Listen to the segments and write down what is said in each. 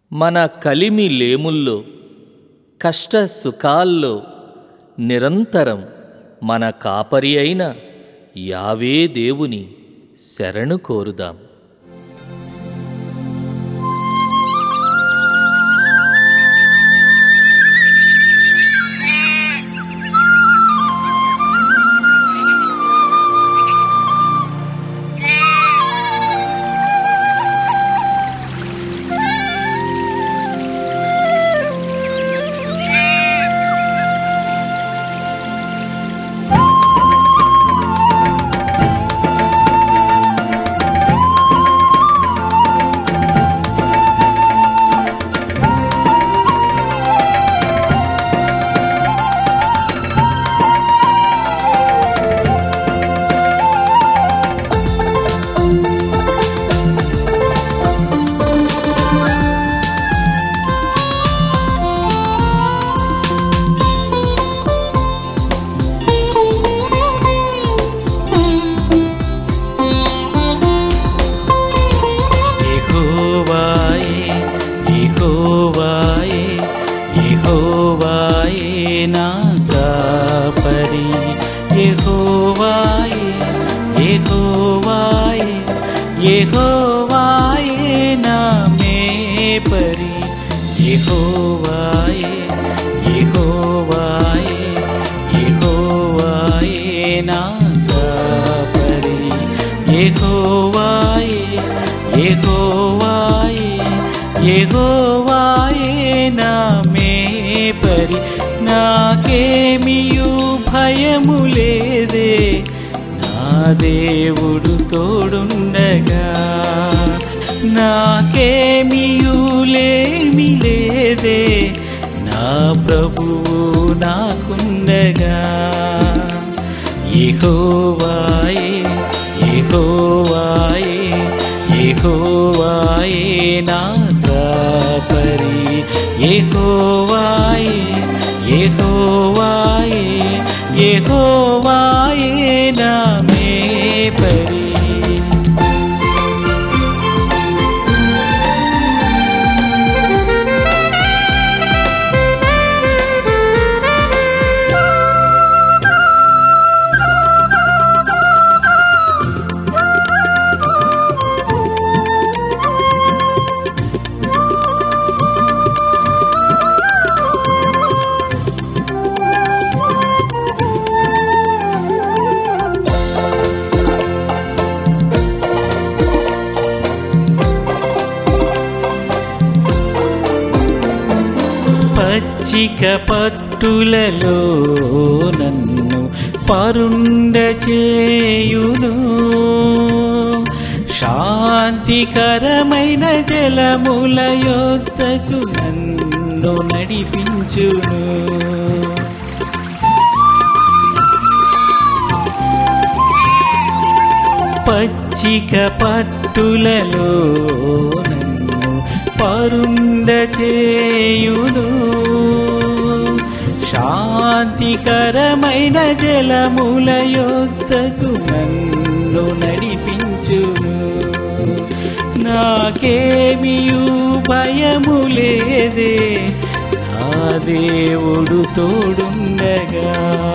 మన కలిమి లేముల్లో కష్ట సుఖాల్లో నిరంతరం మన కాపరి అయిన యావే దేవుని శరణు కోరుదాం యెహోవాయే యెహోవాయే యెహోవాయే నా కాపరి యెహోవాయే యెహోవాయే యెహోవాయే నా మేపరి యెహోవాయే యెహోవాయే యెహోవాయే నా కాపరి యెహోవాయే యెహోవాయే యెహోవాయే నా మేపరి నాకేమియు భయము లేదే నా దేవుడు తోడుండగా నాకేమియు లేమి లేదే నా ప్రభువు నాకుండగా యెహోవాయే యెహోవాయే యెహోవాయే నా కాపరి యెహోవాయే యెహోవాయే యెహోవాయే నా మేపరి పచ్చిక పట్టులలో నన్ను పరుండ చేయును శాంతికరమైన జలముల యొద్దకు నన్ను నడిపించును పచ్చిక పట్టులలో నన్ను పరుండ చేయును శాంతికరమైన జలముల యొద్దకు నన్ను నడిపించును నాకేమియు భయము లేదే నా దేవుడు తోడుండగా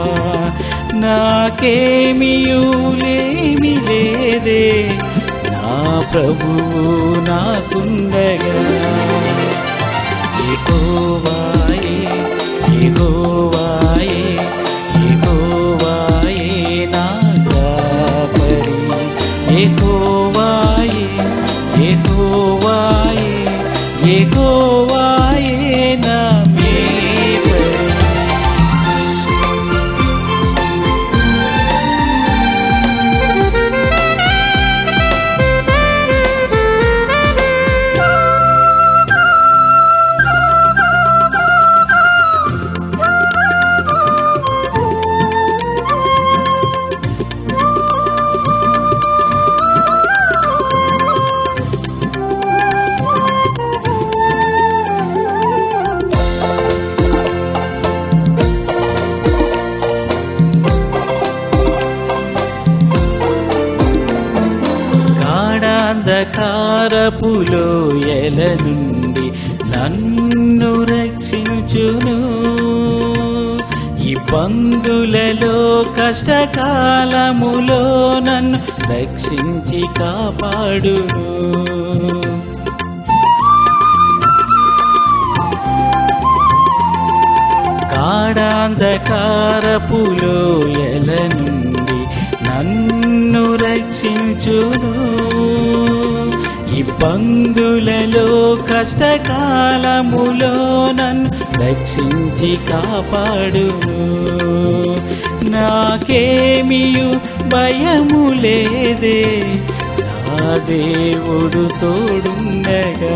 నాకేమియు లేమి లేదే నా ప్రభువు నాకుండగా యెహోవాయే యెహోవాయే యెహోవాయే నా కాపరి యెహోవాయే యెహోవాయే యెహోవాయే నా మేపరి నుండి నన్ను రక్షించును ఇబ్బందులలో కష్టకాలములో నన్ను రక్షించి కాపాడును కాడాంధకారపులోయల నుండి నన్ను రక్షించును ఇబ్బందులలో కష్టకాలములో నన్ను రక్షించి కాపాడును నాకేమియు భయము లేదే నా దేవుడు తోడుండగా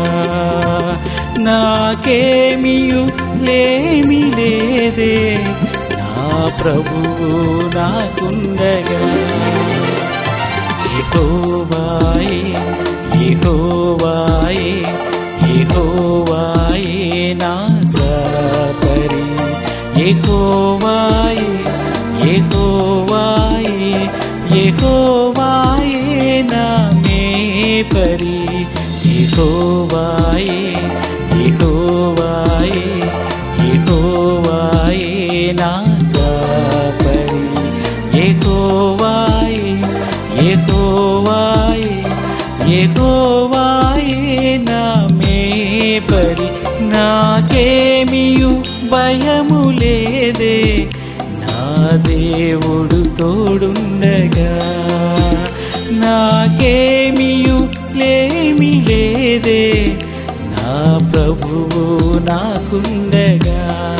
నాకేమియు లేమి లేదే నా ప్రభువు నాకుండగా యెహోవాయే యెహోవాయే యెహోవాయే నా కాపరి యెహోవాయే యెహోవాయే యెహోవాయే నా మేపరి యెహోవాయే యెహోవాయే యెహోవాయే నా కాపరి యెహోవాయే యెహోవాయే యెహోవాయే నా మేపరి నాకేమియు భయము లేదే నా దేవుడు తోడుండగా నాకేమియు లేమి లేదే నా ప్రభువు నాకుండగా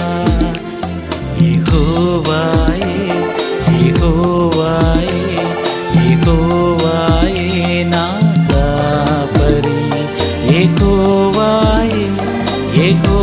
యెహోవాయే యెహోవాయే యెహోవాయే నా కాపరి యెహోవాయే యెహో